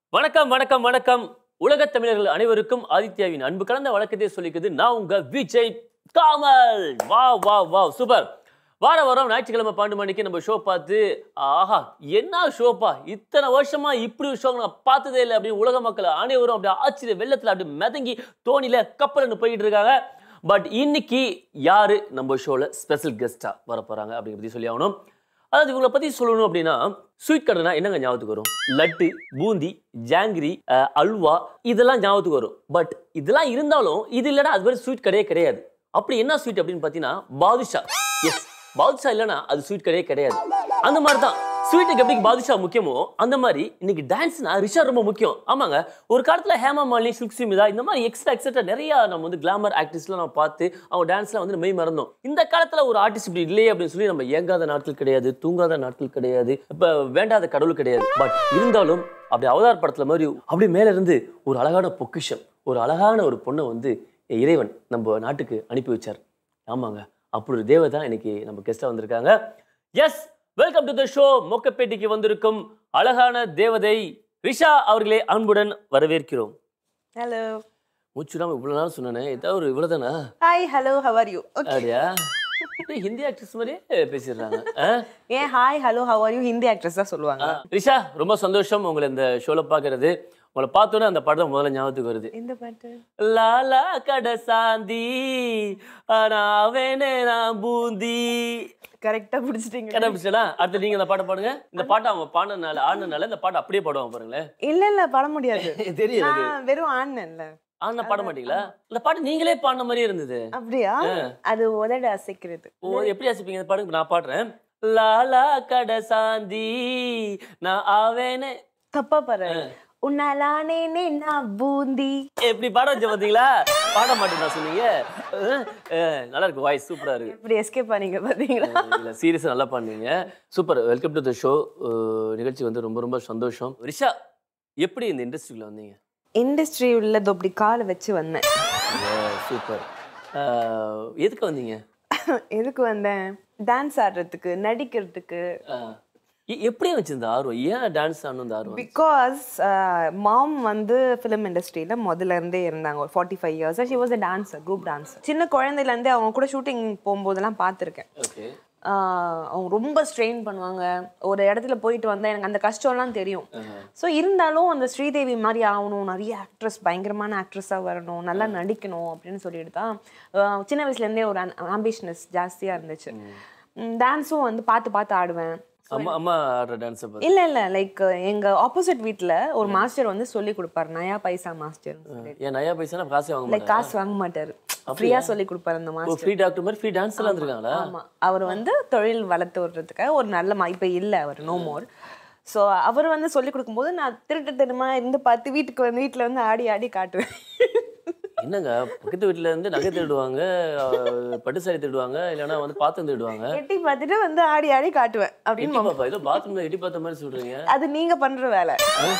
வணக்கம் வணக்கம் வணக்கம் உலகத் தமிழர்கள் அனைவருக்கும் ஆதித்யாவின் அன்பு கலந்த வழக்கத்தை சொல்லிக்குது நான் உங்க விஜய் காமல் வா வா வா சூப்பர் வார வாரம் ஞாயிற்றுக்கிழமை பன்னெண்டு மணிக்கு நம்ம ஷோ பார்த்து ஆஹா என்ன ஷோப்பா இத்தனை வருஷமா இப்படி ஒரு ஷோ நான் பார்த்ததே இல்லை அப்படின்னு உலக மக்கள் அனைவரும் அப்படி ஆச்சரிய வெள்ளத்தில் அப்படி மிதங்கி தோணியில கப்பல்னு போயிட்டு இருக்காங்க பட் இன்னைக்கு யாரு நம்ம ஷோல ஸ்பெஷல் கெஸ்டா வர போறாங்க அப்படிங்கிற பத்தி சொல்லி ஆகணும் அதாவது இவங்களை பத்தி சொல்லணும் அப்படின்னா ஸ்வீட் கடைனா என்னங்க ஞாபகத்துக்கு வரும் லட்டு பூந்தி ஜாங்கிரி அஹ், அல்வா இதெல்லாம் ஞாபகத்துக்கு வரும் பட் இதெல்லாம் இருந்தாலும் இது இல்லைன்னா அது பேர் ஸ்வீட் கடையே கிடையாது அப்படி என்ன ஸ்வீட் அப்படின்னு பார்த்தீங்கன்னா பாதுஷா எஸ் பாதுஷா இல்லைன்னா அது ஸ்வீட் கடையே கிடையாது அந்த மாதிரி தான் ஸ்வீட்டுக்கு எப்படி பாதுஷா முக்கியமோ அந்த மாதிரி இன்னைக்கு டான்ஸ்னா ரிஷா ரொம்ப முக்கியம் ஆமாங்க ஒரு காலத்துல ஹேமா மாலினி சுக் சுமிதா இந்த மாதிரி எக்ஸ்ட்ரா எக்ஸட்ரா நிறைய நம்ம வந்து கிளாமர் ஆக்ட்ரஸ்லாம் நம்ம பார்த்து அவங்க டான்ஸ்ல வந்து மெய் மறந்தோம் இந்த காலத்துல ஒரு ஆர்டிஸ்ட் இப்படி இல்லையே அப்படின்னு சொல்லி நம்ம ஏங்காத நாட்கள் கிடையாது தூங்காத நாட்கள் கிடையாது இப்ப வேண்டாத கடவுள் கிடையாது பட் இருந்தாலும் அப்படி அவதார் படத்துல மாதிரி அப்படி மேல இருந்து ஒரு அழகான பொக்கிஷம் ஒரு அழகான ஒரு பொண்ணை வந்து இறைவன் நம்ம நாட்டுக்கு அனுப்பி வச்சார் ஆமாங்க அப்படி ஒரு தேவதை தான் இன்னைக்கு நம்ம கெஸ்டா வந்திருக்காங்க yes welcome to the show மொக்கப்பேட்டிக்கு வந்திருக்கும் அழகான தேவதை ரிஷா அவர்களே அன்புடன் வரவேற்கிறோம் ஹலோ மூச்சுடாம இவ்வளவு நாள் சொன்னேனே ஏதாவது ஒரு இவ்வளவுதானா hi hello how are you okay அப்படியா அப்படியே ஹிந்தி ஆக்ட்ரஸ் மாதிரியே பேசிடுறாங்க ஆ? ஏன் hi hello how are you Hindi actress தான் சொல்லுவாங்க ஆ, ரிஷா ரொம்ப சந்தோஷம் உங்களை இந்த ஷோல பாக்குறது உங்களை பார்த்தோன்னே அந்த படம் முதல்ல ஞாபகத்துக்கு வருது இந்த பாட்டு லாலா கட சாந்தி ஆனாவேனே நான் பூந்தி கரெக்டா பிடிச்சிட்டீங்க கண்டுபிடிச்சா அடுத்து நீங்க இந்த பாட்டை பாடுங்க இந்த பாட்டை அவங்க பாடினால ஆடினால இந்த பாட்டை அப்படியே பாடுவாங்க பாருங்களேன் இல்ல இல்ல பாட முடியாது தெரியும் எனக்கு. நான் வெறும் ஆனேன்ல ஆனா பாட மாட்டீங்களா இந்த பாட்டு நீங்களே பாடின மாதிரியே இருந்தது அப்படியா அது உதட அசைக்கிறது ஓ எப்படி அசிப்பீங்க இந்த பாடுங்க நான் பாடுறேன் லாலா கட சாந்தி நான் ஆவேனே தப்பா பாரு உன்னாலானே நான் பூந்தி எப்படி பாட வச்ச பாத்தீங்களா பாட மாட்டேன் நான் சொன்னீங்க அஹ், அஹ், நல்லா இருக்கு வாய்ஸ் சூப்பரா இருக்கு எப்படி எஸ்கேப் பண்ணீங்க பாத்தீங்களா இல்ல சீரியஸா நல்லா பண்ணீங்க super welcome to the show நிகழ்ச்சி வந்து ரொம்ப ரொம்ப சந்தோஷம் ரிஷா எப்படி இந்த இண்டஸ்ட்ரிக்குள்ள வந்தீங்க இண்டஸ்ட்ரி உள்ளது அப்படி காலை வச்சு வந்தேன் சூப்பர் எதுக்கு வந்தீங்க எதுக்கு வந்தேன் டான்ஸ் ஆடுறதுக்கு நடிக்கிறதுக்கு அஹ், எ- எப்படி வந்துச்சு இந்த ஆர்வம் ஏன் டான்ஸ் ஆடணும் இந்த ஆர்வம் பிகாஸ் மாம் வந்து ஃபிலிம் இண்டஸ்ட்ரியில் முதல்ல இருந்தே இருந்தாங்க ஒரு forty five years she was a dancer group dancer சின்ன குழந்தையிலேருந்தே அவங்க கூட ஷூட்டிங் போகும்போதெல்லாம் பார்த்துருக்கேன் ஓகே ஆஹ் அவங்க ரொம்ப ஸ்ட்ரெயின் பண்ணுவாங்க ஒரு இடத்துல போயிட்டு வந்தால் எனக்கு அந்த கஷ்டம்லாம் தெரியும் ஸோ இருந்தாலும் அந்த ஸ்ரீதேவி மாதிரி ஆகணும் நிறைய ஆக்ட்ரஸ் பயங்கரமான ஆக்ட்ரஸாக வரணும் நல்லா நடிக்கணும் அப்படின்னு சொல்லிட்டு தான் ஆஹ் சின்ன வயசுலேருந்தே ஒரு ஆம்பிஷனஸ் ஜாஸ்தியாக இருந்துச்சு டான்ஸும் வந்து பார்த்து பார்த்து ஆடுவேன் அம்மா அம்மா ஆடுற டான்ஸை பார்த்து இல்ல இல்ல லைக் எங்க ஆப்போசிட் வீட்ல ஒரு மாஸ்டர் வந்து சொல்லி கொடுப்பாரு நயா பைசா மாஸ்டர் ஏன் நயா பைசா காசே வாங்க லைக் காசு வாங்க மாட்டாரு ஃப்ரீயா சொல்லி கொடுப்பாரு அந்த மாஸ்டர் ஃப்ரீ டாக்டர் மாதிரி ஃப்ரீ டான்ஸ் எல்லாம் இருக்காங்களா ஆமா அவர் வந்து தொழில் வளர்த்து விடுறதுக்காக ஒரு நல்ல மா இப்ப இல்ல அவர் நோ மோர் ஸோ அவர் வந்து சொல்லி கொடுக்கும்போது நான் திருட்டு தருமா இருந்து பார்த்து வீட்டுக்கு வந்து வீட்டுல வந்து ஆடி ஆடி காட்டுவேன் என்னங்க பக்கத்து வீட்டுல இருந்து நகை திருடுவாங்க அஹ், பட்டு சாரி திருடுவாங்க இல்லைன்னா வந்து பாத்திரம் திருடுவாங்க எட்டி பார்த்துட்டு வந்து ஆடி ஆடி காட்டுவேன் அப்படின்னு எட்டி பாப்பா ஏதோ பாத்ரூம்ல எட்டி பார்த்த மாதிரி சொல்றீங்க அது நீங்க பண்ற வேலை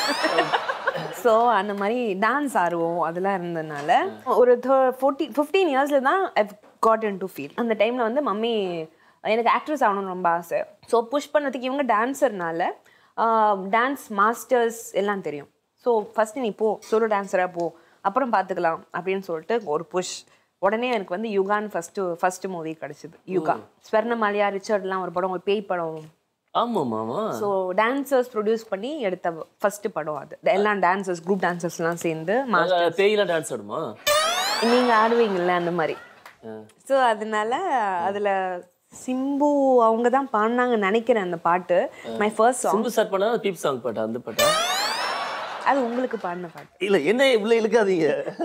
ஸோ அந்த மாதிரி டான்ஸ் ஆடுவோம் அதெல்லாம் இருந்ததுனால ஒரு ஃபோர்ட்டி ஃபிஃப்டீன் இயர்ஸில் தான் I've got in to feel அந்த டைமில் வந்து மம்மி எனக்கு ஆக்ட்ரஸ் ஆகணும்னு ரொம்ப ஆசை ஸோ புஷ் பண்ணதுக்கு இவங்க டான்ஸர்னால டான்ஸ் மாஸ்டர்ஸ் எல்லாம் தெரியும் ஸோ ஃபஸ்ட்டு நீ போ சோலோ டான்ஸராக போ அப்புறம் பார்த்துக்கலாம் அப்படின்னு சொல்லிட்டு ஒரு புஷ் உடனே எனக்கு வந்து யுகான்னு ஃபஸ்ட்டு ஃபஸ்ட்டு மூவி கிடச்சிது யுகா ஸ்வர்ணமாலியா ரிச்சர்ட்லாம் ஒரு படம் ஒரு பேய் படம் ஆமா மாமா ஸோ டான்சர்ஸ் ப்ரொடியூஸ் பண்ணி எடுத்த ஃபர்ஸ்ட் படம் அது எல்லா டான்சர்ஸ் குரூப் டான்சர்ஸ்லாம் சேர்ந்து மா பேயெல்லாம் டான்ஸ் ஆடுமா நீங்கள் ஆடுவீங்கல்ல அந்த மாதிரி ஸோ அதனால அதில் சிம்பு அவங்க தான் பாடினாங்கன்னு நினைக்கிறேன் அந்த பாட்டு my first song Simbu sir பண்ணா பீப் சாங் பாட்டா அந்த பாட்டா அது உங்களுக்கு பாடின பாட்டு இல்ல என்ன இவ்வளவு இழுக்காதீங்க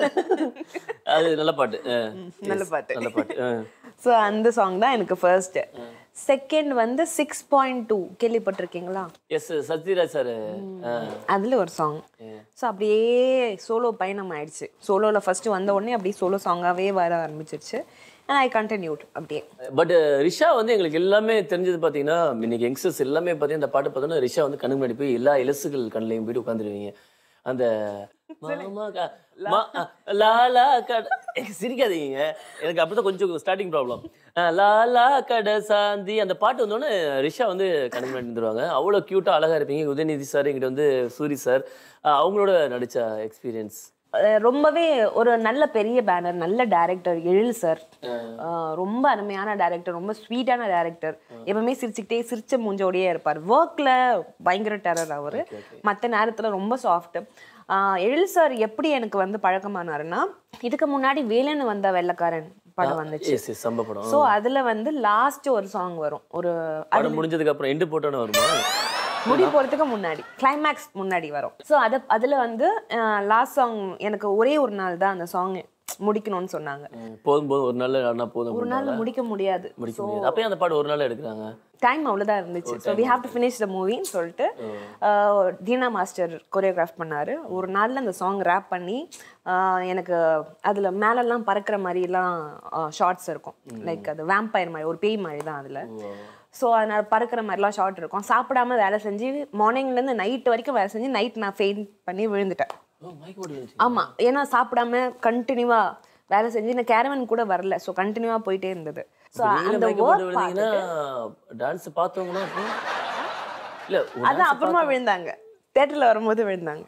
அது நல்ல பாட்டு அஹ், நல்ல yes, பாட்டு. நல்ல பாட்டு அஹ். ஸோ அந்த சாங் தான் எனக்கு ஃபர்ஸ்ட் செகண்ட் வந்து சிக்ஸ் பாயிண்ட் டூ கேள்விப்பட்டிருக்கீங்களா எஸ் சத்யராஜ் சார் அதில் ஒரு சாங் ஸோ அப்படியே சோலோ பயணம் ஆயிடுச்சு சோலோவில் ஃபர்ஸ்ட் வந்த உடனே அப்படியே சோலோ சாங்காகவே வர ஆரம்பிச்சிருச்சு அண்ட் ஐ கண்டினியூட் அப்படியே பட் ரிஷா வந்து எங்களுக்கு எல்லாமே தெரிஞ்சது பார்த்தீங்கன்னா இன்னைக்கு யங்ஸ்டர்ஸ் எல்லாமே பார்த்தீங்கன்னா இந்த பாட்டு பார்த்தோன்னா ரிஷா வந்து கண்ணு முன்னாடி போய் எல்லா இலசுகள் கண்ணிலையும் போயிட்டு உட்காந்துருவீங்க அந்த மாமா க- மா- அ, லா லா கட சிரிக்காதீங்க எனக்கு அப்படிதான் கொஞ்சம் ஸ்டார்டிங் ப்ராப்ளம் லா லா கட சாந்தி அந்த பாட்டு வந்தோடனே ரிஷா வந்து கணக்கு பண்ணிருந்துருவாங்க அவ்வளோ க்யூட்டாக அழகா இருப்பீங்க உதயநிதி சார் எங்கிட்ட வந்து சூரி சார் அவங்களோட நடிச்ச எக்ஸ்பீரியன்ஸ் அஹ் ரொம்பவே ஒரு நல்ல பெரிய பேனர் நல்ல டைரக்டர் எழில் சார் ரொம்ப அருமையான டைரக்டர் ரொம்ப ஸ்வீட்டான டைரக்டர் எப்பவுமே சிரிச்சுக்கிட்டே சிரிச்ச மூஞ்சோடயே இருப்பார் ஒர்க்ல பயங்கர டெரர் அவரு மற்ற நேரத்துல ரொம்ப சாஃப்ட் எழில் சார் எப்படி எனக்கு வந்து பழக்கமானாருன்னா இதுக்கு முன்னாடி வேலன்னு வந்த வெள்ளக்காரன் படம் வந்துச்சு எஸ் எஸ் சம்ப படம் ஸோ அதுல வந்து லாஸ்ட் ஒரு சாங் வரும் ஒரு படம் முடிஞ்சதுக்கு அப்புறம் எண்டு போட்டோன்னு வருமா முடி போறதுக்கு முன்னாடி கிளைமேக்ஸ் முன்னாடி வரும் ஸோ அது அதுல வந்து லாஸ்ட் சாங் எனக்கு ஒரே ஒரு நாள் தான் அந்த சாங் முடிக்கணும்னு சொன்னாங்க ம், போதும் போதும் ஒரு நாள் ஆனா போதும் ஒரு நாள் முடிக்க முடியாது முடிக்க முடியாது அப்பயும் அந்த பாட்டு ஒரு நாள் எடுக்கிறாங்க டைம் அவ்வளோதான் இருந்துச்சு so we have to finish the மூவின்னு சொல்லிட்டு அஹ், தீனா மாஸ்டர் கொரியோகிராஃப் பண்ணாரு ஒரு நாள்ல அந்த சாங் ரேப் பண்ணி அஹ், எனக்கு அதுல மேலெல்லாம் பறக்கிற மாதிரிலாம் ஷார்ட்ஸ் இருக்கும் லைக் அது வேம்பயர் மாதிரி ஒரு பேய் மாதிரி தான் அதுல ஸோ அதனால பறக்கிற மாதிரிலாம் ஷார்ட் இருக்கும் சாப்பிடாம வேலை செஞ்சு மார்னிங்லேருந்து நைட் வரைக்கும் வேலை செஞ்சு நைட் நான் ஃபெயின் பண்ணி விழுந்துட்டேன் ஓ மைக் போட்டு வந்துச்சு. ஆமா ஏன்னா சாப்பிடாம கண்டினியூவா வேலை செஞ்சு நான் கேரவன் கூட வரல ஸோ கண்டினியூவா போயிட்டே இருந்தது ஸோ நீங்களே அந்த mic போட்டு ஒர்க் விழுந்தீங்கன்னா டான்ஸ் பார்த்தவங்கன்னா அப்புறம் இல்ல ஒரு அதான் அப்புறமா விழுந்தாங்க தேட்டர்ல வரும்போது விழுந்தாங்க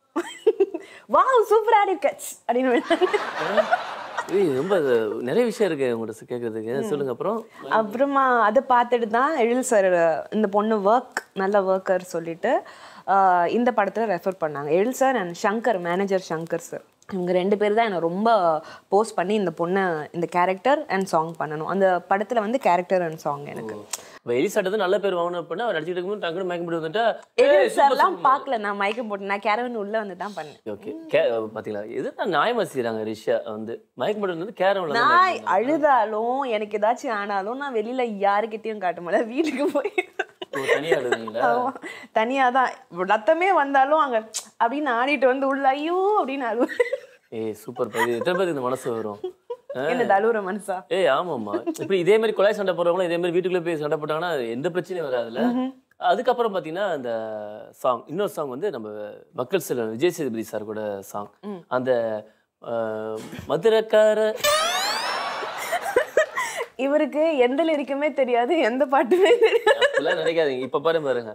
வாவ் சூப்பரா இருக்க அப்படின்னு விழுந்தாங்க ஏய், ரொம்ப நிறைய விஷயம் இருக்கு உங்கள்கிட்ட கேட்கறதுக்கு சொல்லுங்க அப்புறம் அப்புறமா அதை பார்த்துட்டு தான் எழில் சார் இந்த பொண்ணு ஒர்க் நல்ல ஒர்க்கர் சொல்லிட்டு ஆஹ், இந்த படத்துல ரெஃபர் பண்ணாங்க Ezhil sir and Shankar manager Shankar sir இவங்க ரெண்டு பேர் தான் என்னை ரொம்ப போஸ்ட் பண்ணி இந்த பொண்ணை இந்த கேரக்டர் அண்ட் சாங் பண்ணணும் அந்த படத்துல வந்து கேரக்டர் அண்ட் சாங் எனக்கு இப்போ எலிசாட்டது நல்ல பேர் வாங்கணும் அப்படின்னா அவர் நடிச்சிட்டு இருக்கும்போது டக்குனு மயக்கம் போட்டு வந்துட்டா எழில் சார்லாம் பார்க்கல நான் மயக்கம் போட்டு நான் கேரவன் உள்ள வந்து தான் பண்ணேன் ஓகே கே பாத்தீங்களா இதுதான் நியாயமா செய்றாங்க ரிஷா வந்து மயக்கம் போட்டு வந்து கேரம்ல நான் அழுதாலும் எனக்கு ஏதாச்சும் ஆனாலும் நான் வெளியில யாருக்கிட்டையும் காட்ட மாட்டேன் வீட்டுக்கு போய் தனியா எழுதுங்களா ஆமா. தனியா தான் ரத்தமே வந்தாலும் அங்க அப்படின்னு ஆடிட்டு வந்து உள்ள ஐயோ அப்படின்னு அழுவு ஏய் சூப்பர் பதி எத்தனை பேருக்கு இந்த மனசு வரும் என்ன தழுவுற மனசா ஏய் ஆமாம்மா இப்படி இதே மாதிரி கொலை சண்டை போடுறவங்களும் இதே மாதிரி வீட்டுக்குள்ளே போய் சண்டை போட்டாங்கன்னா எந்த பிரச்சனையும் வராதுல்ல அதுக்கப்புறம் பார்த்தீங்கன்னா அந்த சாங் இன்னொரு சாங் வந்து நம்ம மக்கள் செல்வன் விஜய் சேதுபதி சார் கூட சாங் அந்த அஹ், மதுரக்கார இவருக்கு எந்த லிரிக்குமே தெரியாது எந்த பாட்டுமே தெரியாது அப்படிலாம் நினைக்காதீங்க இப்ப பாரு பாருங்க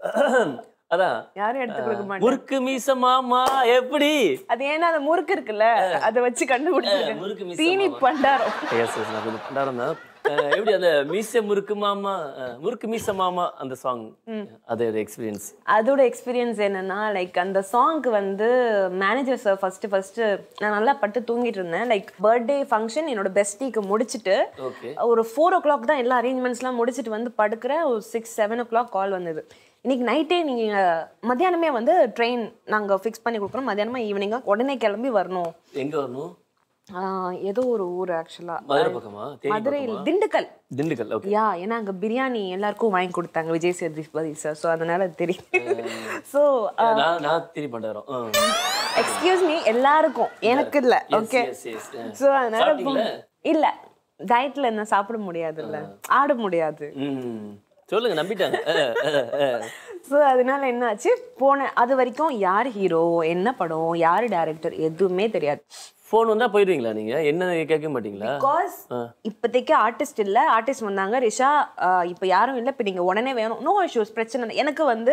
அதான் யாரும் எடுத்து கொடுக்க மாட்டாங்க முறுக்கு மீச மாமா எப்படி அது ஏன்னா அந்த முறுக்கு இருக்குல்ல அதை வச்சு முறுக்கு கண்டுபிடிச்சிருக்கேன் மீச தீனி பண்டாரம் எஸ் எஸ் நான் கொஞ்சம் பண்டாரம் தான் அஹ், எப்படி அந்த மீச முறுக்கு மாமா அஹ், முறுக்கு மீச மாமா அந்த சாங் அது எக்ஸ்பீரியன்ஸ் அதோட எக்ஸ்பீரியன்ஸ் என்னன்னா லைக் அந்த சாங்க்கு வந்து மேனேஜர் சார் ஃபர்ஸ்ட் ஃபர்ஸ்ட் நான் நல்லா பட்டு தூங்கிட்டு இருந்தேன் லைக் பர்த்டே ஃபங்க்ஷன் என்னோட பெஸ்டிக்கு முடிச்சுட்டு ஓகே ஒரு ஃபோர் ஓ கிளாக் தான் எல்லா அரேஞ்ச்மெண்ட்ஸ்லாம் முடிச்சுட்டு வந்து படுக்கிறேன் ஒரு six seven o'clock call வந்தது இன்னைக்கு நைட்டே நீங்கள் மத்தியானமே வந்து ட்ரெயின் நாங்கள் ஃபிக்ஸ் பண்ணி கொடுக்குறோம் மத்தியானமா ஈவினிங்காக உடனே கிளம்பி வரணும் எங்க வரணும் ஆஹ் ஏதோ ஒரு ஊர் ஆக்சுவலாக மதுரை பக்கமா தேனி மதுரையில் பக்கமா? திண்டுக்கல் திண்டுக்கல் ஓகே யா ஏன்னா அங்கே பிரியாணி எல்லாருக்கும் வாங்கி கொடுத்தாங்க விஜய் சேதுபதி சார் ஸோ அதனால அது தெரியும் ஸோ நான் நான் திரி பண்டாரம் எக்ஸ்கியூஸ் மீ எல்லாருக்கும் எனக்கு இல்லை ஓகே ஸோ அதனால சாப்பிட்டீங்களா? இல்ல டயட்ல என்ன சாப்பிட முடியாதுல்ல ஆட முடியாது ம் சொல்லுங்க நம்பிட்டாங்க அஹ், அஹ், அஹ். ஸோ அதனால என்னாச்சு போனேன் அது வரைக்கும் யார் ஹீரோ என்ன படம் யார் டைரக்டர் எதுவுமே தெரியாது ஃபோன் வந்தா போயிடுவீங்களா நீங்க என்ன கேட்க மாட்டீங்களா பிகாஸ் இப்போதைக்கு ஆர்டிஸ்ட் இல்ல ஆர்டிஸ்ட் வந்தாங்க ரிஷா ஆஹ் இப்போ யாரும் இல்லை இப்போ நீங்க உடனே வேணும் நோ இஷ்யூஸ் பிரச்சனை இல்லை. எனக்கு வந்து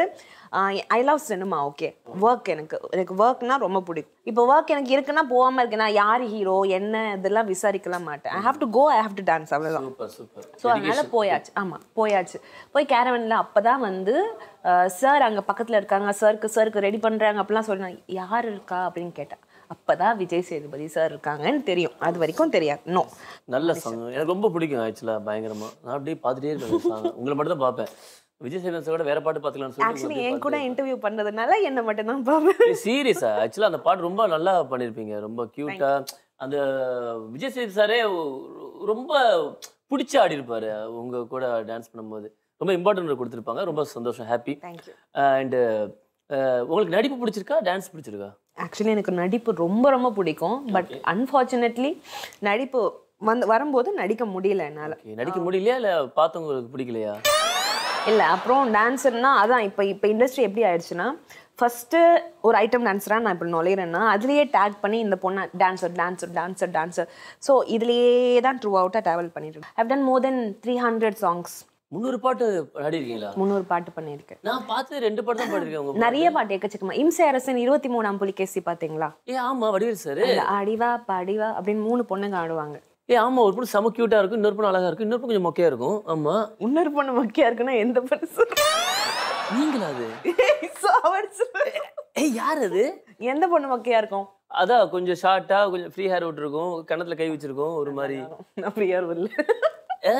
I love cinema okay work எனக்கு எனக்கு ஒர்க்னா ரொம்ப பிடிக்கும் இப்போ ஒர்க் எனக்கு இருக்குன்னா போகாம இருக்கேன் நான் யார் ஹீரோ என்ன இதெல்லாம் விசாரிக்கலாம் மாட்டேன் I have to go I have to dance அவ்வளோதான் சூப்பர் சூப்பர் ஸோ அதனால போயாச்சு ஆமா போயாச்சு போய் கேரவனில் அப்பதான் வந்து சார் அங்க பக்கத்துல இருக்காங்க சருக்கு சருக்கு ரெடி பண்றாங்க அப்படிலாம் சொன்னாங்க யார் இருக்கா அப்படின்னு கேட்டேன் அப்பதான் விஜய் சேதுபதி சார் இருக்காங்கன்னு தெரியும் அது வரைக்கும் தெரியாது நோ நல்ல சாங் எனக்கு ரொம்ப பிடிக்கும் ஆக்சுவலா பயங்கரமா நான் அப்படியே பார்த்துட்டே இருப்பேன் சாங் உங்களை மட்டும் தான் பார்ப்பேன் விஜய் சேதுபதி கூட வேற பாட்டு பார்த்துக்கலாம்னு சொல்லிட்டு ஆக்சுவலி என் கூட இன்டர்வியூ பண்றதுனால என்ன மட்டும் தான் பார்ப்பேன் சீரியஸா ஆக்சுவலா அந்த பாட்டு ரொம்ப நல்லா பண்ணிருப்பீங்க ரொம்ப கியூட்டா அந்த விஜய் சேது சாரே ரொம்ப பிடிச்சி ஆடி இருப்பாரு உங்க கூட டான்ஸ் பண்ணும்போது ரொம்ப இம்பார்ட்டன்ட் கொடுத்துருப்பாங்க ரொம்ப சந்தோஷம் ஹாப்பி தேங்க்யூ அண்ட் உங்களுக்கு நடிப்பு பிடிச்சிருக்கா டான்ஸ் பிடிச்சிருக்கா ஆக்சுவலி எனக்கு நடிப்பு ரொம்ப ரொம்ப பிடிக்கும் பட் அன்ஃபார்ச்சுனேட்லி நடிப்பு வந்து வரும்போது நடிக்க முடியல என்னால Okay, நடிக்க முடியலையா இல்ல பார்த்தவங்களுக்கு பிடிக்கலையா இல்ல அப்புறம் டான்ஸர்னா அதான் இப்போ இப்போ இண்டஸ்ட்ரி எப்படி ஆயிடுச்சுன்னா ஃபர்ஸ்ட் ஒரு ஐட்டம் டான்ஸராக நான் இப்போ நுழையிறேன்னா அதுலேயே டேக் பண்ணி இந்த பொண்ணை dancer dancer dancer dancer so இதுலேயே தான் ட்ரூ அவுட்டாக ட்ராவல் பண்ணிட்டு இருக்கேன் I've done more than three hundred songs முந்நூறு பாட்டு பாடிருக்கீங்களா முந்நூறு பாட்டு பண்ணியிருக்கேன் நான் பார்த்து ரெண்டு பாட்டு தான் பாடிருக்கேன் உங்க நிறைய பாட்டு எக்கச்சக்கமா இம்சை அரசன் இருபத்தி மூணாம் புலிகேசி பார்த்தீங்களா ஏ ஆமா வடிவேல் சார் அந்த அடிவா படிவா அப்படின்னு மூணு பொண்ணுங்க ஆடுவாங்க ஏ ஆமா ஒரு பொண்ணு செம கியூட்டா இருக்கும் இன்னொரு பொண்ணு அழகா இருக்கும் இன்னொரு பொண்ணு கொஞ்சம் மொக்கையா இருக்கும் ஆமா இன்னொரு பொண்ணு மொக்கையா இருக்குன்னா எந்த பொண்ணு நீங்களா அது சொல்லு. ஏய் யார் அது எந்த பொண்ணு மொக்கையா இருக்கும் அதான் கொஞ்சம் ஷார்ட்டா கொஞ்சம் ஃப்ரீ ஹேர் விட்டுருக்கும் கன்னத்துல கை வச்சிருக்கும் ஒரு மாதிரி நான் ஃப்ரீயார் விடல ஏ?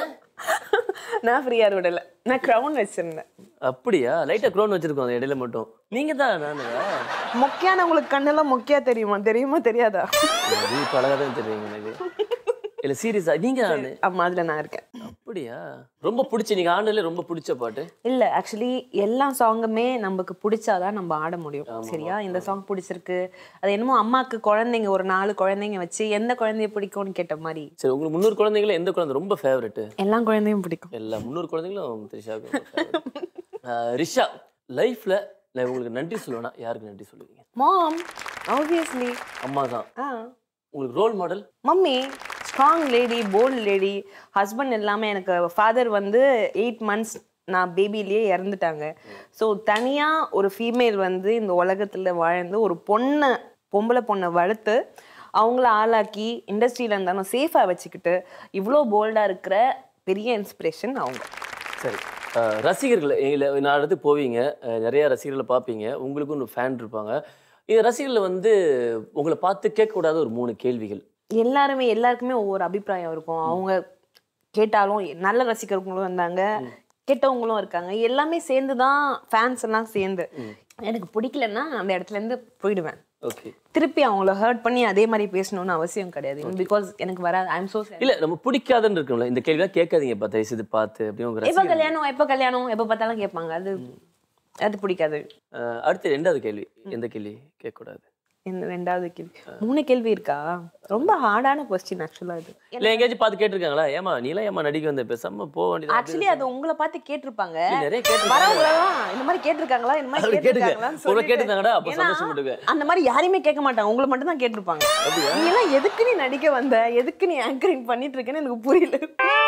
நான் ஃப்ரீயார் விடல நான் க்ரௌன் வச்சிருந்தேன் அப்படியா லைட்டா க்ரோன் வச்சிருக்கோம் அந்த இடையில மட்டும் நீங்க தான் நானு மொக்கையானவங்களுக்கு கண்ணெல்லாம் மொக்கையா தெரியுமா தெரியுமா தெரியாதா அது இப்ப அழகா தான் தெரியுங்க எனக்கு இல்ல சீரியஸா நீங்க நானு ஆமா அதுல நான் இருக்கேன் அப்படியா ரொம்ப பிடிச்ச நீங்க ஆண்டுல ரொம்ப பிடிச்ச பாட்டு இல்ல ஆக்சுவலி எல்லா சாங்குமே நமக்கு பிடிச்சாதான் நம்ம ஆட முடியும் சரியா இந்த சாங் பிடிச்சிருக்கு அது என்னமோ அம்மாக்கு குழந்தைங்க ஒரு நாலு குழந்தைங்க வச்சு எந்த குழந்தைய பிடிக்கும்னு கேட்ட மாதிரி சரி உங்களுக்கு முந்நூறு குழந்தைங்கள எந்த குழந்தை ரொம்ப ஃபேவரட் எல்லா குழந்தையும் பிடிக்கும் எல்லா முந்நூறு குழந்தைங்களும் த்ரிஷாவுக்கு ரொம்ப favorite. ஆஹ் ரிஷா லைஃப்ல நான் உங்களுக்கு நன்றி சொல்லுவேன்னா யாருக்கு நன்றி சொல்லுவீங்க மாம் ஆப்வியஸ்லி அம்மா தான் ஆ உங்களுக்கு role model mummy strong lady bold lady husband எல்லாமே எனக்கு ஃபாதர் வந்து எயிட் மந்த்ஸ் நான் பேபிலேயே இறந்துட்டாங்க ஸோ தனியாக ஒரு ஃபீமேல் வந்து இந்த உலகத்தில் வாழ்ந்து ஒரு பொண்ணை பொம்பளை பொண்ணை வளர்த்து அவங்கள ஆளாக்கி இண்டஸ்ட்ரியில் இருந்தாலும் சேஃபாக வச்சுக்கிட்டு இவ்வளோ போல்டாக இருக்கிற பெரிய இன்ஸ்பிரேஷன் அவங்க சரி ஆஹ் ரசிகர்கள் இல்லை நான் அடுத்து போவீங்க ஆஹ் நிறைய ரசிகர்களை பார்ப்பீங்க உங்களுக்கும் ஒரு ஃபேன் இருப்பாங்க இந்த ரசிகர்கள் வந்து உங்களை பார்த்து கேட்கக்கூடாத ஒரு மூணு கேள்விகள் எல்லாருமே எல்லாருக்குமே ஒவ்வொரு அபிப்பிராயம் இருக்கும் அவங்க கேட்டாலும் நல்ல ரசிகர்களும் வந்தாங்க கெட்டவங்களும் இருக்காங்க எல்லாமே சேர்ந்து தான் ஃபேன்ஸ் எல்லாம் சேர்ந்து எனக்கு பிடிக்கலன்னா அந்த இடத்துல இருந்து போயிடுவேன் ஓகே திருப்பி அவங்கள ஹர்ட் பண்ணி அதே மாதிரி பேசணும்னு அவசியம் கிடையாது பிகாஸ் எனக்கு வராது ஐ எம் சோ இல்ல நம்ம பிடிக்காதுன்னு இருக்கும்ல இந்த கேள்வியா கேட்காதீங்க பா தயவு செய்து பார்த்து அப்படின்னு உங்க எப்போ ரசிகர் கல்யாணம் எப்போ கல்யாணம் எப்போ பார்த்தாலும் கேட்பாங்க அது அது பிடிக்காது ஆஹ் அடுத்து ரெண்டாவது கேள்வி எந்த கேள்வி கேட்கக்கூடாது இந்த ரெண்டாவது கேள்வி மூணு கேள்வி இருக்கா ரொம்ப ஹார்டான கொஸ்டின் ஆக்சுவலாக இது இல்ல எங்கேயாச்சும் பார்த்து கேட்டிருக்காங்களா ஏமா நீலாம் ஏமா நடிக்க வந்த பேசாம போக வேண்டியது ஆக்சுவலி அது உங்களை பார்த்து கேட்டிருப்பாங்க நிறைய கேட்டு வரவங்களெல்லாம் இந்த மாதிரி கேட்டிருக்காங்களா இந்த மாதிரி அப்படி கேட்டுக்க. கேட்டிருக்காங்களான்னு உங்களை சொல்லிட்டு- கேட்டிருந்தாங்கடா, அப்ப ஏன்னா, சந்தோஷப்பட்டுக்க. அந்த மாதிரி யாரையுமே கேட்க மாட்டாங்க உங்களை மட்டும் தான் கேட்டிருப்பாங்க நீ எல்லாம் எதுக்கு நீ நடிக்க வந்த எதுக்கு நீ ஆங்கரிங் பண்ணிட்டு இருக்கேன்னு எனக்கு புரியல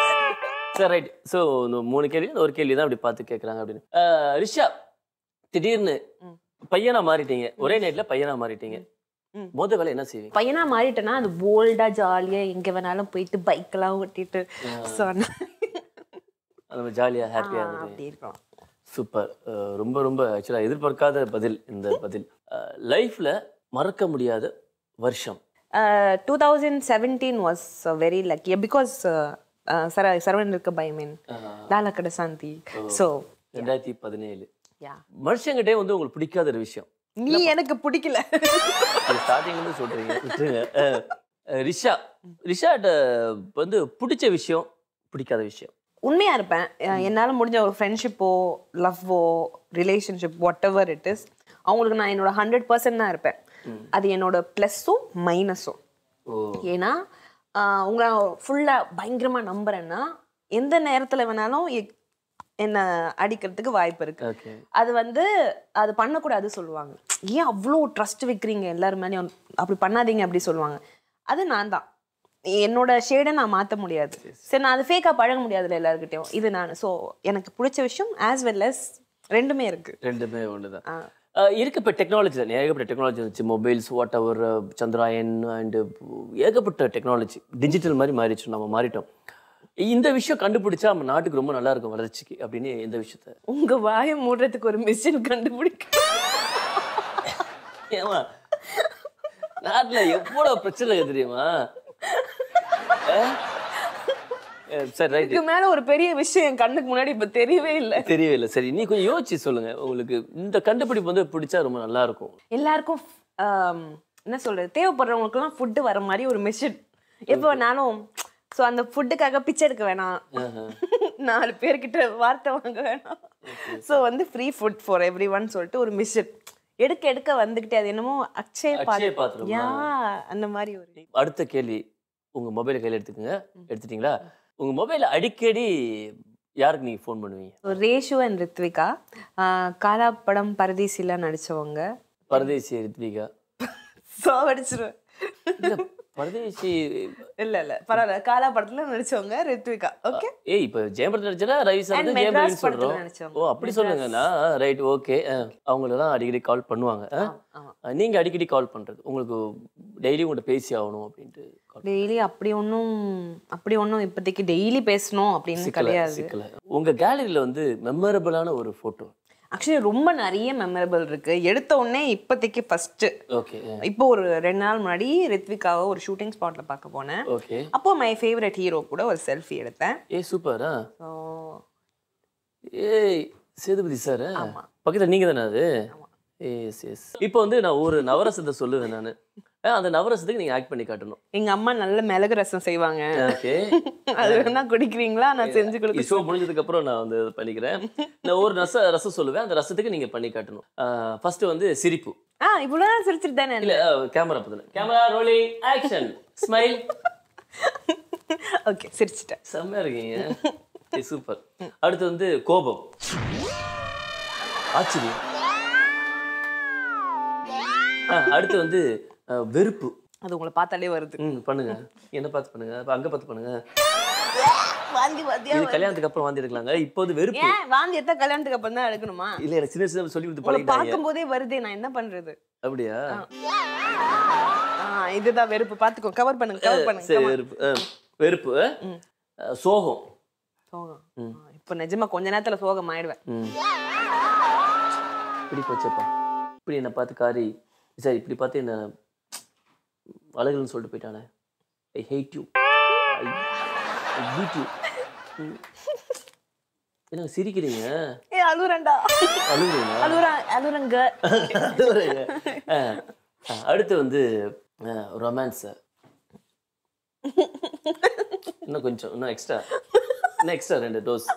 சரி ரைட் ஸோ இந்த மூணு கேள்வி இந்த ஒரு கேள்வி தான் அப்படி பார்த்து கேட்குறாங்க அப்படின்னு ஆஹ் ரிஷா திடீர்னு பையனா மாறிட்டீங்க ஒரே நைட்ல பையனா மாறிட்டீங்க ம். முத வேலை என்ன செய்வீங்க பையனா மாறிட்டேன்னா அது போல்டா ஜாலியா எங்க வேணாலும் போயிட்டு பைக் எல்லாம் ஓட்டிட்டு so அந்த ஜாலியா ஹாப்பியா இருந்தது அப்படி இருக்கலாம் சூப்பர் ரொம்ப ரொம்ப ஆக்சுவலாக எதிர்பார்க்காத பதில் இந்த பதில் லைஃப்ல மறக்க முடியாத வருஷம் two thousand seventeen was very lucky because சர சரவணன் இருக்க பயமேன் லாலக்கட சாந்தி ஸோ ரெண்டாயிரத்தி பதினேழு யா மனுஷங்கிட்டே வந்து உங்களுக்கு பிடிக்காத ஒரு விஷயம் நீ எனக்கு பிடிக்கல அது ஸ்டார்டிங்ல இருந்து சொல்றீங்க விட்டுருங்க அஹ், அஹ், ரிஷா ரிஷாட்ட வந்து பிடிச்ச விஷயம் பிடிக்காத விஷயம் உண்மையா இருப்பேன் அஹ் என்னால முடிஞ்ச ஒரு ஃப்ரெண்ட்ஷிப்போ லவ்வோ relationship whatever it is அவங்களுக்கு நான் என்னோட ஹண்ட்ரட் பர்சன்ட் தான் இருப்பேன் அது என்னோட ப்ளஸ்ஸும் மைனஸும் ஓ ஏன்னா ஆஹ் உங்களை ஃபுல்லாக பயங்கரமாக நம்புறேன்னா எந்த நேரத்தில் வேணாலும் எ- என்னை அடிக்கிறதுக்கு வாய்ப்பு இருக்கு ஓகே அது வந்து அது பண்ணக்கூடாது சொல்லுவாங்க ஏன் அவ்வளோ ட்ரஸ்ட் வைக்கிறீங்க எல்லாரும் மேலேயும் அப்படி பண்ணாதீங்க அப்படி சொல்லுவாங்க அது நான் தான் என்னோட ஷேடை நான் மாற்ற முடியாது சரி நான் அது ஃபேக்காக பழக முடியாதுல்ல எல்லாருக்கிட்டையும் இது நான் ஸோ எனக்கு பிடிச்ச விஷயம் ஆஸ் வெல் அஸ் ரெண்டுமே இருக்கு ரெண்டுமே ஒன்று ஆ. தான் இருக்கு இப்போ டெக்னாலஜியில் ஏகப்பட்ட டெக்னாலஜி வந்துச்சு mobiles whatever Chandrayaan and ஏகப்பட்ட டெக்னாலஜி டிஜிட்டல் மாதிரி மாறிடுச்சு நம்ம மாறிட்டோம் இந்த விஷயம் கண்டுபிடிச்சா நம்ம நாட்டுக்கு ரொம்ப நல்லா இருக்கும் வளர்ச்சிக்கு அப்படின்னு இந்த விஷயத்த உங்க வாயை மூடுறதுக்கு ஒரு மிஷின் கண்டுபிடிக்க ஏமா நாட்டுல எவ்வளவு பிரச்சனை இருக்கு தெரியுமா அஹ்? அஹ் சரி ரைட் இதுக்கு மேல ஒரு பெரிய விஷயம் என் கண்ணுக்கு முன்னாடி இப்ப தெரியவே இல்லை தெரியவே இல்லை சரி நீ கொஞ்சம் யோசிச்சு சொல்லுங்க உங்களுக்கு இந்த கண்டுபிடிப்பு வந்து பிடிச்சா ரொம்ப நல்லா இருக்கும் எல்லாருக்கும் ஆம், என்ன சொல்றது தேவைப்படுறவங்களுக்குலாம் ஃபுட்டு வர மாதிரி ஒரு மிஷின் எப்போ வேணாலும் ஸோ அந்த ஃபுட்டுக்காக பிச்சை எடுக்க வேணாம் நாலு பேர்கிட்ட வார்த்தை வாங்க வேணாம் ஸோ வந்து free food for everyone சொல்லிட்டு ஒரு மிஷின் எடுக்க எடுக்க வந்துகிட்டே அது என்னமோ அக்ஷய அக்ஷய பாத்திரம் பாத்திரமா? யா அந்த மாதிரி ஒரு அடுத்த கேள்வி உங்க மொபைலை கையில் எடுத்துக்கோங்க எடுத்துட்டீங்களா உங்க மொபைல அடிக்கடி யாருக்கு நீங்க ஃபோன் பண்ணுவீங்க ரேஷு அண்ட் ரித்விகா ஆஹ் காலா படம் பரதேசில நடிச்சவங்க பரதேசி ரித்விகா சாவடிச்சிருவேன் இல்ல பரதேசி இல்ல இல்ல பரவாயில்ல காலா படத்துல நடிச்சவங்க ரித்விகா ஓகே ஏய் இப்போ ஜெயபரத் நடிச்சா ரவி சார் And வந்து மெட்ராஸ் ஜெயபரத்னு படத்துல சொல்றோம் நடிச்சவங்க. ஓ அப்படி சொல்லுங்கண்ணா ரைட் ஓகே அவங்கள தான் அடிக்கடி கால் பண்ணுவாங்க ஆ? ஆமா அஹ், நீங்க அடிக்கடி கால் பண்றது உங்களுக்கு டெய்லி உங்கள்கிட்ட பேசி ஆகணும் அப்படின்ட்டு call டெய்லி அப்படி ஒன்றும் அப்படி ஒன்றும் இப்போதைக்கு டெய்லி பேசணும் அப்படின்னு சிக்கல கிடையாது சிக்கல உங்க கேலரியில வந்து மெமரபிளான ஒரு போட்டோ ஆக்சுவலி ரொம்ப நிறைய மெமரபிள் இருக்கு எடுத்த உடனே இப்போதைக்கு ஃபர்ஸ்ட் ஓகே இப்போ ஒரு ரெண்டு நாள் முன்னாடி ரித்விகாவை ஒரு ஷூட்டிங் ஸ்பாட்ல பார்க்க போனேன் ஓகே அப்போ மை ஃபேவரட் ஹீரோ கூட ஒரு செல்ஃபி எடுத்தேன் ஏ சூப்பரா ஸோ ஏய் சேதுபதி சார் ஆமா. பக்கத்துல நீங்க தானே அது எஸ் எஸ் இப்போ வந்து நான் ஒரு நவரசத்தை சொல்லுவேன் நான் அந்த நவரசத்துக்கு நீங்க ஆக்ட் பண்ணி காட்டணும் எங்க அம்மா நல்ல மிளகு ரசம் செய்வாங்க ஓகே அது வேணா குடிக்கிறீங்களா நான் செஞ்சு கொடுக்க ஷோ முடிஞ்சதுக்கு அப்புறம் நான் வந்து இது பண்ணிக்கிறேன் நான் ஒரு ரச ரசம் சொல்லுவேன் அந்த ரசத்துக்கு நீங்க பண்ணி காட்டணும் ஃபர்ஸ்ட் வந்து சிரிப்பு ஆ இவ்வளோ சிரிச்சிட்டு தானே இல்ல கேமரா பத்தின camera rolling action smile okay சிரிச்சிட்டேன் செம்மையா இருக்கீங்க சூப்பர் அடுத்து வந்து கோபம் ஆச்சரியம் ஆ, அடுத்து வந்து அஹ், வெறுப்பு அது உங்களை பார்த்தாலே வருது ம் பண்ணுங்க என்ன பார்த்து பண்ணுங்க அப்ப அங்க பார்த்து பண்ணுங்க வாந்தி வாந்தியா இது கல்யாணத்துக்கு அப்புறம் வாந்தி எடுக்கலாங்க இப்போது வெறுப்பு ஏன் வாந்தி எடுத்தா கல்யாணத்துக்கு அப்புறம் தான் எடுக்கணுமா இல்ல எனக்கு சின்ன சின்ன சொல்லி கொடுத்து உங்களை பழகிட்டாங்க பார்க்கும் போதே வருதே நான் என்ன பண்றது அப்படியா ஆ இதுதான் வெறுப்பு பாத்துக்கோ கவர் பண்ணுங்க கவர் பண்ணுங்க சரி come on. வெறுப்பு அஹ், வெறுப்பு அஹ், சோகம் சோகம் ஆ, இப்போ நிஜமா கொஞ்ச நேரத்துல சோகம் ஆயிடுவேன் ம் இப்படி போச்சப்பா இப்படி என்னை பார்த்து காரி சரி இப்படி பார்த்து என்ன அழகுன்னு சொல்லிட்டு போயிட்டானே I hate you I beat you என்ன சிரிக்கிறீங்க ஏ அழுறண்டா அழுகுறீங்க அழுறா அழுறங்க அழுகுறீங்க அஹ், அஹ், அடுத்து வந்து ரொமான்ஸ் இன்னும் கொஞ்சம் இன்னும் எக்ஸ்ட்ரா இன்னும் எக்ஸ்ட்ரா ரெண்டு டோஸ்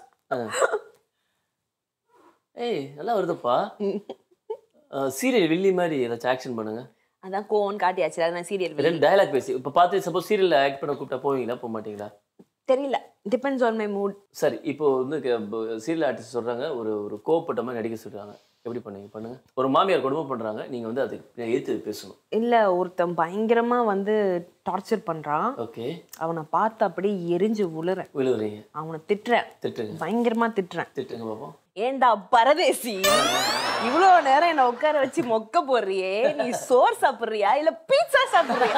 ஏய் நல்லா வருதுப்பா சீரியல் வில்லி மாதிரி ஏதாச்சும் ஆக்ஷன் பண்ணுங்க அதான் கோவம் காட்டியாச்சு அது நான் சீரியல் ரெண்டு டயலாக் பேசி இப்போ பார்த்து சப்போஸ் சீரியல்ல ஆக்ட் பண்ண கூப்பிட்டா போவீங்களா போக மாட்டீங்களா தெரியல டிபெண்ட்ஸ் ஆன் மை மூட் சரி இப்போ வந்து சீரியல் ஆர்டிஸ்ட் சொல்றாங்க ஒரு ஒரு கோவப்பட்ட மாதிரி நடிக்க சொல்றாங்க எப்படி பண்ணுவீங்க பண்ணுங்க ஒரு மாமியார் கொடுமை பண்றாங்க நீங்க வந்து அதுக்கு எதிர்த்து பேசணும் இல்ல ஒருத்தன் பயங்கரமா வந்து டார்ச்சர் பண்றான் ஓகே அவனை பார்த்து அப்படியே எரிஞ்சு உளுறேன் விழுகுறீங்க அவனை திட்டுறேன் திட்டுங்க பயங்கரமா திட்டுறேன் திட்டுங்க பாப்போம் ஏண்டா பரதேசி இவ்வளோ நேரம் என்ன உட்கார வச்சு மொக்க போடுறியே நீ சோறு சாப்பிடுறியா இல்ல பீட்சா சாப்பிடுறியா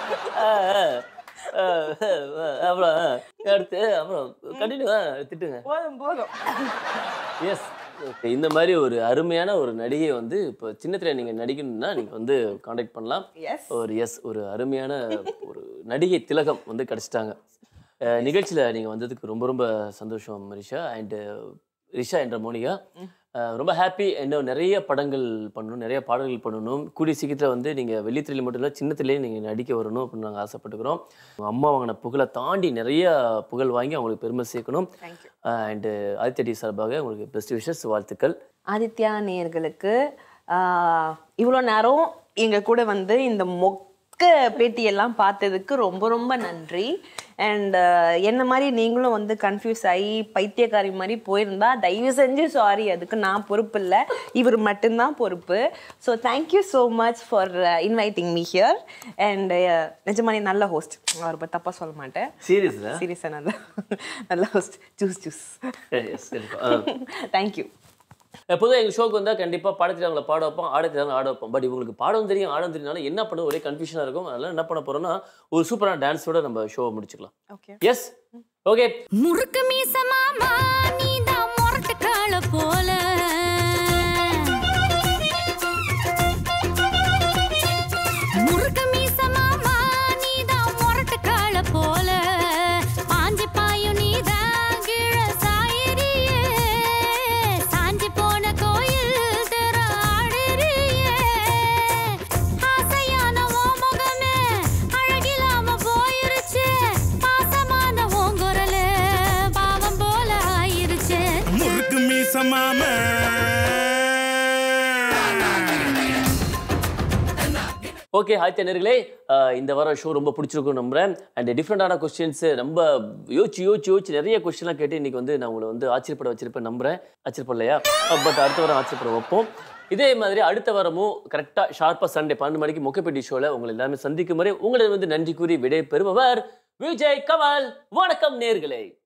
அப்புறம் அடுத்து அப்புறம் கண்டினியூ திட்டுங்க போதும் போதும் எஸ் ஓகே இந்த மாதிரி ஒரு அருமையான ஒரு நடிகை வந்து இப்போ சின்னத்திரை நீங்க நடிக்கணும்னா நீங்க வந்து காண்டாக்ட் பண்ணலாம் எஸ் ஒரு எஸ் ஒரு அருமையான ஒரு நடிகை திலகம் வந்து கிடைச்சிட்டாங்க அஹ் நிகழ்ச்சியில நீங்க வந்ததுக்கு ரொம்ப ரொம்ப சந்தோஷம் ரிஷா அண்ட் ரிஷா என்ற மோனிகா அஹ் ரொம்ப ஹாப்பி இன்னும் நிறைய படங்கள் பண்ணணும் நிறைய பாடல்கள் பண்ணணும் கூடிய சீக்கிரத்தில் வந்து நீங்கள் வெள்ளித்திரையில் மட்டும் இல்லை சின்னத்திலேயே நீங்கள் நடிக்க வரணும் அப்படின்னு நாங்கள் ஆசைப்பட்டுக்கிறோம் உங்க அம்மா வாங்கின புகழை தாண்டி நிறைய புகழ் வாங்கி அவங்களுக்கு பெருமை சேர்க்கணும் தேங்க்யூ அண்டு ஆதித்ய டி சார்பாக உங்களுக்கு பெஸ்ட் விஷஸ் வாழ்த்துக்கள் ஆதித்யா நேயர்களுக்கு இவ்வளோ நேரம் எங்க கூட வந்து இந்த மொக்க பேட்டியெல்லாம் பார்த்ததுக்கு ரொம்ப ரொம்ப நன்றி அண்ட் என்ன மாதிரி நீங்களும் வந்து கன்ஃபியூஸ் ஆகி பைத்தியக்காரி மாதிரி போயிருந்தா தயவு செஞ்சு சாரி அதுக்கு நான் பொறுப்பு இல்லை இவர் மட்டும்தான் பொறுப்பு so thank you so much for inviting me here and நிஜமானே நல்ல ஹோஸ்ட் அவரை பற்றி தப்பாக சொல்ல மாட்டேன் சீரியஸா சீரியஸாக நல்ல நல்ல ஹோஸ்ட் ஜூஸ் ஜூஸ் எஸ் கண்டிப்பாக தேங்க்யூ பொதுவாக எங்கள் ஷோக்கு வந்தால் கண்டிப்பாக பாட தெரியாதவங்களை பாட வைப்போம் ஆட தெரியாதவங்க ஆட வைப்போம் பட் இவங்களுக்கு பாடம் தெரியும் ஆடம் தெரியும் என்ன பண்ண ஒரே கன்ஃபியூஷனாக இருக்கும் அதனால என்ன பண்ண போறோம்னா ஒரு சூப்பரான டான்ஸோட நம்ம ஷோவை முடிச்சுக்கலாம் ஓகே எஸ் ஓகே முறுக்கு மீச மாமா நீதான் முரட்டு கால போல முறுக்கு மீச மாமா நீதான் முரட்டு கால போல பாஞ்சி பாயும் நீதான் கீழ சாயிரியே சாஞ்சி போன கோயில் திற ஆடிரியே ஆசையான ஓ முகமே அழகிலாம போயிருச்சு பாசமான ஓங்குரலு பாவம் போல ஆயிருச்சு முறுக்கு மீசமாம ஓகே ஆதித்யா நேர்களே இந்த வாரம் ஷோ ரொம்ப பிடிச்சிருக்கும் நம்புறேன் அண்ட் டிஃப்ரெண்டான கொஸ்டின்ஸ் ரொம்ப யோசிச்சு யோசிச்சு யோசிச்சு நிறைய கொஸ்டின்லாம் கேட்டு இன்னைக்கு வந்து நான் உங்களை வந்து ஆச்சரியப்பட வச்சிருப்பேன் நம்புறேன் ஆச்சரியப்படலையா பட் அடுத்த வாரம் ஆச்சரியப்பட வைப்போம் இதே மாதிரி அடுத்த வாரமும் கரெக்டாக ஷார்ப்பாக சண்டே பன்னெண்டு மணிக்கு மொக்கைப்பேட்டி ஷோவில் உங்களை எல்லாமே சந்திக்கும் வரை உங்களிடம் வந்து நன்றி கூறி விடை பெறுபவர் விஜய் கமல் வணக்கம் நேர்களே